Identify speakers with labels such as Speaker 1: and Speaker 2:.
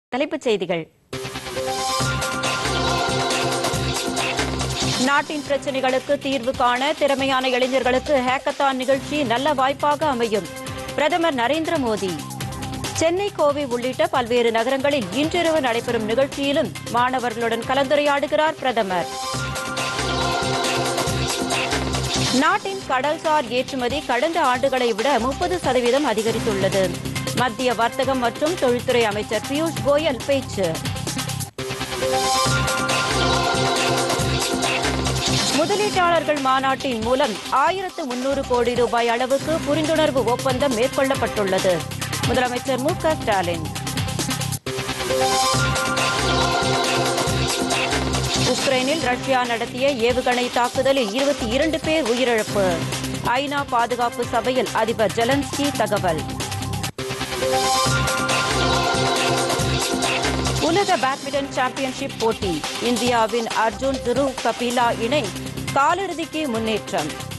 Speaker 1: தலைப்புச் செய்திகள் நாட்டின் பிரச்சனைகளுக்கு தீர்வு காண திறமையான இளைஞர்களுக்கு ஹேக்கத்தான் நிகழ்ச்சி நல்ல வாய்ப்பாக அமையும் பிரதமர் நரேந்திர மோடி சென்னை கோவை உள்ளிட்ட பல்வேறு நகரங்களில் இன்றிரவு நடைபெறும் நிகழ்ச்சியிலும் மாணவர்களுடன் கலந்துரையாடுகிறார் பிரதமர் நாட்டின் கடல்சார் ஏற்றுமதி கடந்த ஆண்டுகளை விட முப்பது சதவீதம் அதிகரித்துள்ளது மத்திய வர்த்தகம் மற்றும் தொழில்துறை அமைச்சர் பியூஷ் கோயல் பேச்சு முதலீட்டாளர்கள் மாநாட்டின் மூலம் ஆயிரத்து முன்னூறு கோடி ரூபாய் அளவுக்கு புரிந்துணர்வு ஒப்பந்தம் மேற்கொள்ளப்பட்டுள்ளது முதலமைச்சர் மு க ஸ்டாலின் உக்ரைனில் ரஷ்யா நடத்திய ஏவுகணை தாக்குதலில் இருபத்தி இரண்டு பேர் உயிரிழப்பு ஐநா பாதுகாப்பு சபையில் அதிபர் ஜெலன்ஸ்கி தகவல் உலக பேட்மிண்டன் சாம்பியன்ஷிப் போட்டி இந்தியாவின் அர்ஜுன் துருவ் கபிலா இணை காலிறுதிக்கு முன்னேற்றம்